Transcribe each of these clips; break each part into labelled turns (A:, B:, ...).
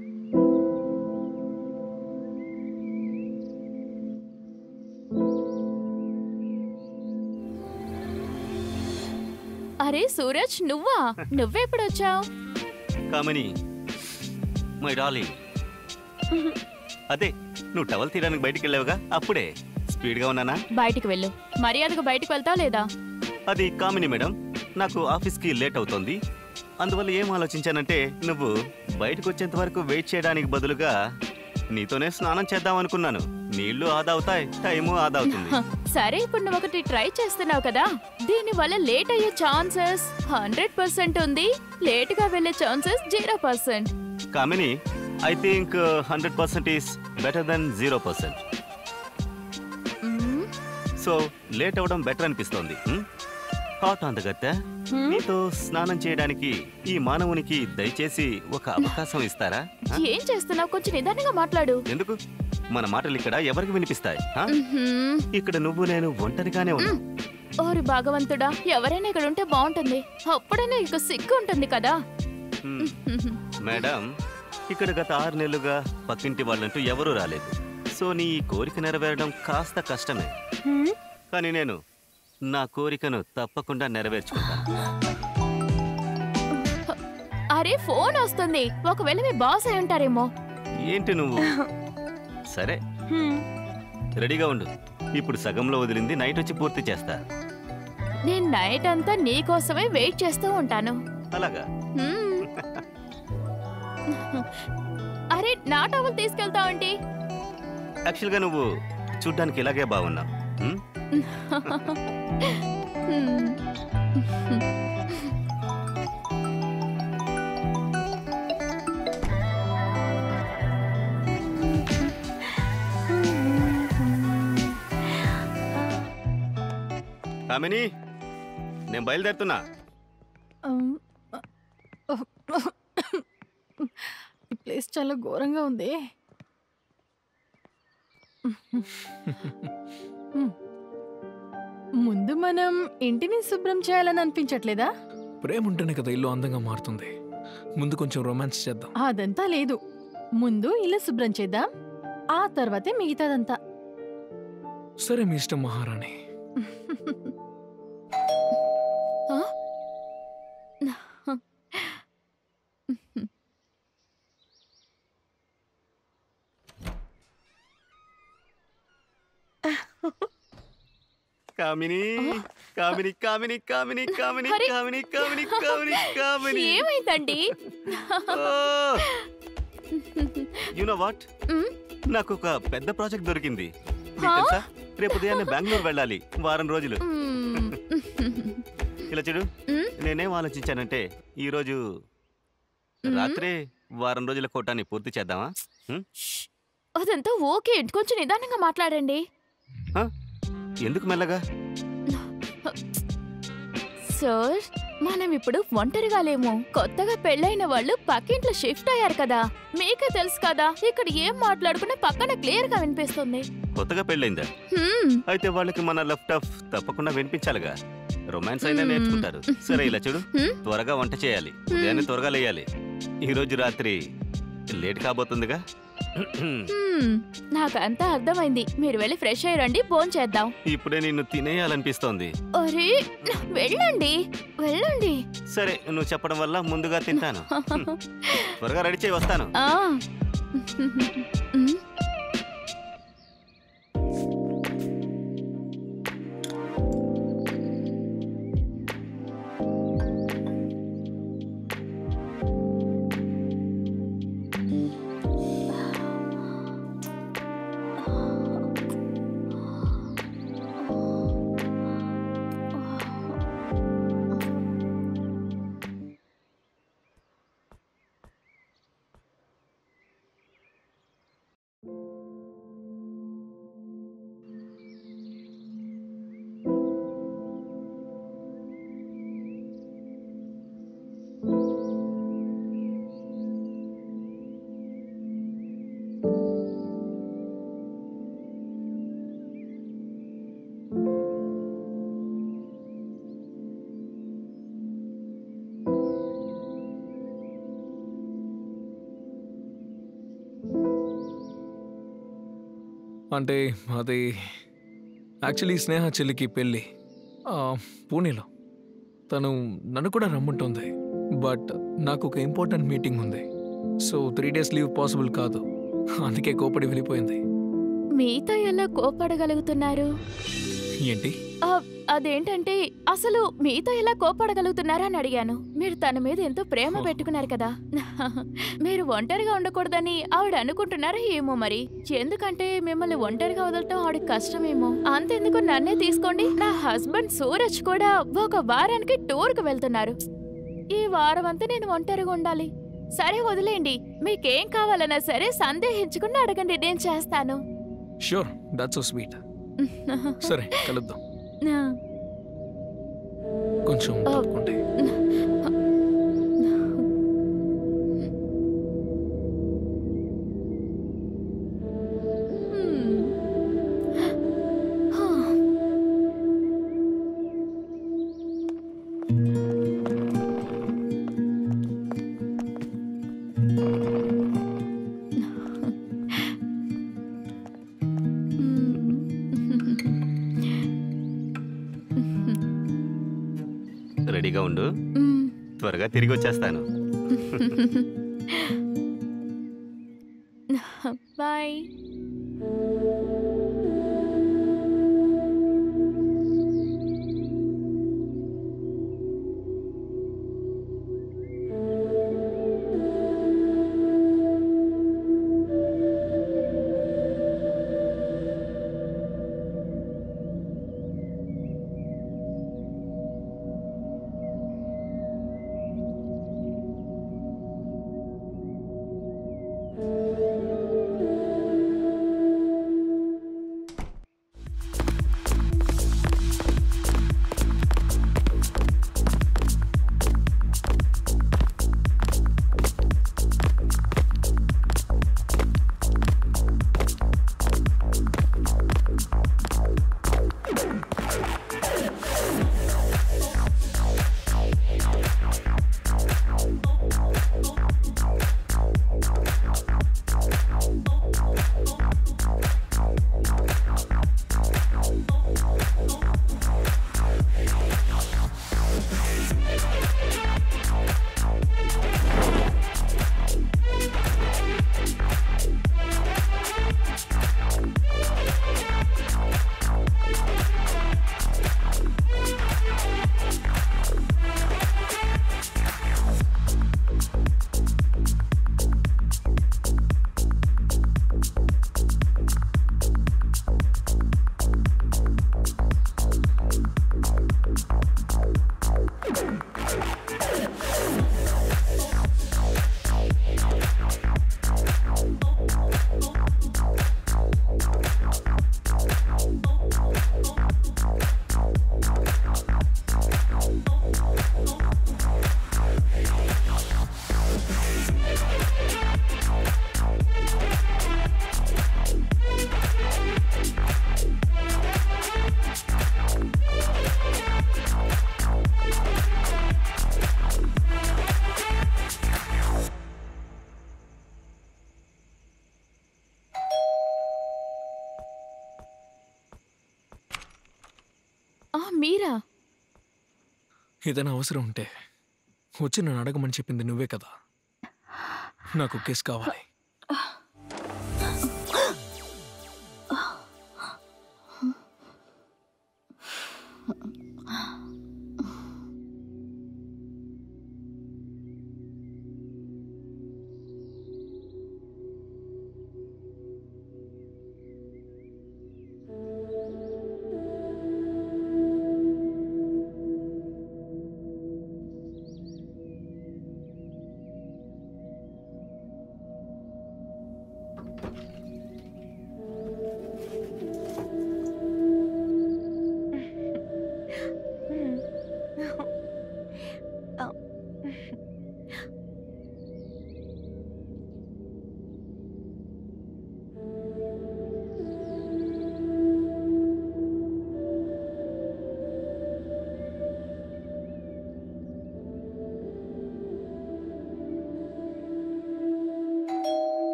A: అరే సూరజ్ నువ్వా నువ్వెప్పుడు వచ్చావు
B: కామని మై డార్లింగ్ అదే నువ్వు టవల్ తీయడానికి బయటికి వెళ్ళావుగా అప్పుడే స్పీడ్గా ఉన్నానా
A: బయటికి వెళ్ళు మర్యాదగా బయటికి వెళ్తావు లేదా
B: అది కామిని మేడం నాకు ఆఫీస్కి లేట్ అవుతోంది అందువల్ల ఏం ఆలోచించానంటే నువ్వు బయటకు వచ్చేంత వరకు వెయిట్ చేయడానికి బదులుగా నీతోనే స్నానం చేద్దాం అనుకున్నాను నీళ్లు ఆదా అవుతాయి టైము ఆదా అవుతుంది
A: హ, సరే ఇప్పుడు నువ్వు ఒకటి ట్రై చేస్తున్నావు కదా దీని వల్ల లేట్ అయ్యే ఛాన్సెస్ హండ్రెడ్ పర్సెంట్ ఉంది లేట్ గా వెళ్ళే chances zero percent
B: Kamini I think hundred percent is better then zero percent so late అవ్వడం బెటర్ అనిపిస్తోంది హాట్ అందగత్త నీతో స్నానం చేయడానికి ఈ మానవునికి దయచేసి ఒక అవకాశం ఇస్తారా ఆ?
A: ఏం చేస్తున్నావు కొంచెం నిదానంగా మాట్లాడు
B: ఎందుకు మన మాటలు ఇక్కడ ఎవరికి వినిపిస్తాయి ఆ?
A: మ్మ్హ్మ్.
B: ఇక్కడ నువ్వు నేను ఒంటరిగానే ఉన్నా
A: ఓరి భగవంతుడా ఎవరైనా ఇక్కడ ఉంటే బాగుంటుంది అప్పుడైనా ఇక సిగ్గు ఉంటుంది కదా
B: హ్మ్. మేడం ఇక్కడ గత ఆరు నెలలుగా పక్కింటి వాళ్ళంటూ ఎవరూ రాలేదు సో నీ ఈ కోరిక నెరవేరడం కాస్త కష్టమే కానీ నేను నా కోరికను తప్పకుండా నెరవేర్చుకుంటాను
A: అరే ఫోన్ వస్తుంది ఒకవేళ మీ బాస్ అయి ఉంటారేమో
B: ఏంటి నువ్వు సరే రెడీగా ఉండు ఇప్పుడు సగంలో వదిలింది నైట్ వచ్చి పూర్తి చేస్తా
A: నేను నైట్ అంతా నీ కోసమే వెయిట్ చేస్తూ ఉంటాను
B: అలాగా
A: హ్మ్. అరే నా టవల్ తీసుకెళ్తావంటి
B: యాక్చువల్గా నువ్వు చూడ్డానికి ఇలాగే బాగున్నావు హ్మ్? కామిని నేను బయలుదేరుతున్నా
C: ఈ ప్లేస్ చాలా ఘోరంగా ఉంది ముందు మనం ఇంటిని శుభ్రం చేయాలని అనిపించట్లేదా
D: ప్రేమ ఉంటేనే కదా ఇల్లు అందంగా మారుతుంది ముందు కొంచెం రొమాన్స్ చేద్దాం
C: అదంతా లేదు ముందు ఇల్లు శుభ్రం చేద్దాం ఆ తర్వాతే మిగతాదంతా
D: సరే మీ ఇష్టం మహారాణి
B: కామిని కామిని కామిని కామిని కామిని
A: అరే.
B: కామిని కామిని కామిని కామిని
A: ఏమైందండి
B: యు నో వాట్
A: మ్,
B: నాకు ఒక పెద్ద ప్రాజెక్ట్ దొరికింది నీకు
A: హా?
B: తెలుసా రేపు ఉదయాన్నే బెంగళూరు వెళ్ళాలి వారం రోజులు
A: మ్,
B: ఇలా చూడు
A: మ్,
B: నేనేం ఆలోచించానంటే ఈ రోజు
A: మ్.
B: రాత్రే వారం రోజుల కోటాన్ని పూర్తి చేద్దామా హ్మ్?
A: ష్. అదంతా ఓకే కొంచెం నిదానంగా మాట్లాడండి
B: హ? ఎందుకు మెల్లగా
A: సార్ మనం ఇప్పుడు ఒంటరిగా లేము కొత్తగా పెళ్ళైన వాళ్ళు పక్కింట్లో షిఫ్ట్ అయ్యారు కదా మీకే తెలుసు కదా ఇక్కడ ఏం మాట్లాడుకున్నా పక్కన క్లియర్ గా వినిపిస్తుంది
B: కొత్తగా పెళ్ళైందా
A: హ్మ్,
B: అయితే వాళ్ళకి మన లెఫ్ట్ ఆఫ్ తప్పకుండా వినిపించాలిగా రొమాన్స్ అయినా
A: మ్మ్.
B: నేర్చుకుంటారు సరే ఇలా చూడు
A: హ్మ్.
B: త్వరగా వంట చేయాలి ఉదయాన్నే త్వరగా లేయాలి ఈ రోజు రాత్రి లేట్ కాబోతుందిగా
A: హ్మ్, నాకు అంతా అర్థమైంది మీరు వెళ్ళి ఫ్రెష్ అయ్యి రండి ఫోన్ చేద్దాం
B: ఇప్పుడే నిన్ను తినేయాలనిపిస్తోంది
A: అరే వెళ్ళండి వెళ్ళండి
B: సరే నువ్వు చెప్పడం వల్ల ముందుగా తింటాను త్వరగా రెడీ చేయి వస్తాను
A: ఆ హ్మ్.
D: అంటే అది యాక్చువల్లీ స్నేహ చెల్లికి పెళ్ళి ఆ, పూణేలో తను నన్ను కూడా రమ్మంటుంది బట్ నాకు ఒక ఇంపార్టెంట్ మీటింగ్ ఉంది so three days leave possible కాదు అందుకే కోపడి వెళ్ళిపోయింది
A: మీతో ఎలా కోపడగలుగుతున్నారు
D: ఏంటి
A: ఆ, అదేంటంటే అసలు మీతో ఎలా కోపడగలుగుతున్నారా అని అడిగాను మీరు తన మీద ఎంతో ప్రేమ
D: ఓ.
A: పెట్టుకున్నారు కదా మీరు ఒంటరిగా ఉండకూడదని ఆవిడ అనుకుంటున్నారా ఏమో మరి ఎందుకంటే మిమ్మల్ని ఒంటరిగా వదలటం ఆవిడకి కష్టమేమో అంతెందుకు నన్నే తీసుకోండి నా హస్బెండ్ సూరజ్ కూడా ఒక వారానికి టూర్ కు వెళ్తున్నారు ఈ వారం అంతా నేను ఒంటరిగా ఉండాలి సరే వదిలేండి మీకేం కావాలన్నా సరే సందేహించకుండా అడగండి నేను చేస్తాను
D: షూర్ దట్స్ సో స్వీట్ సరే కలుద్దాం కొంచెం
A: ఆ.
D: తప్పుకోండి
B: రెడీగా ఉండు త్వరగా తిరిగి వచ్చేస్తాను
A: బాయ్ ఆ మీరా
D: ఏదైనా అవసరం ఉంటే వచ్చి నన్ను అడగమని చెప్పింది నువ్వే కదా నాకు కేసు కావాలి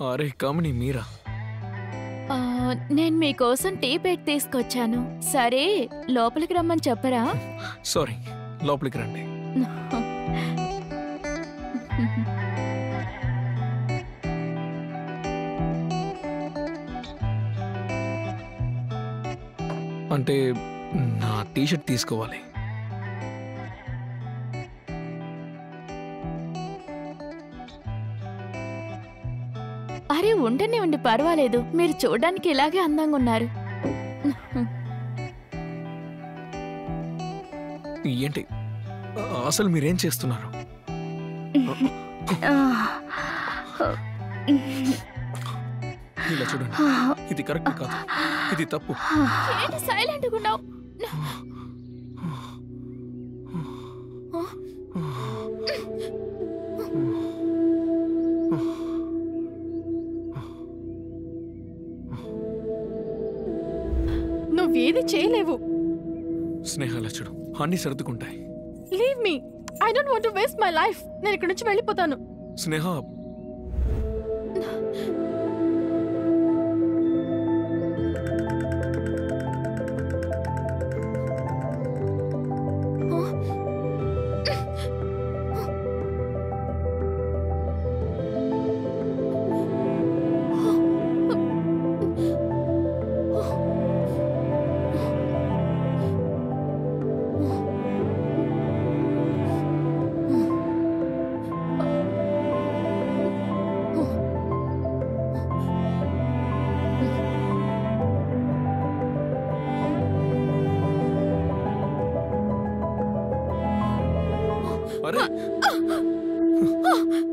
D: అరే కామిని మీరా
A: ఆ, నేను మీకోసం టీ పెట్టి తీసుకొచ్చాను సరే లోపలికి రమ్మని చెప్పరా
D: సారీ లోపలికి రండి అంటే నా టీషర్ట్ తీసుకోవాలి
A: అరే ఉండని ఉండి పర్వాలేదు మీరు చూడడానికి ఇలాగే అందంగా ఉన్నారు
D: ఏంటి అసలు మీరేం చేస్తున్నారు ఇలా చూడండి ఇది కరెక్ట్ కాదు ఇది తప్పు
A: ఏంటి సైలెంట్ ఉన్నావు
C: నువ్వేది చేయలేవు
D: స్నేహాల చూడు అన్ని సర్దుకుంటాయి
C: leave me I don't want to waste my life నేను ఇక్కడ నుంచి వెళ్ళిపోతాను
D: స్నేహ అరే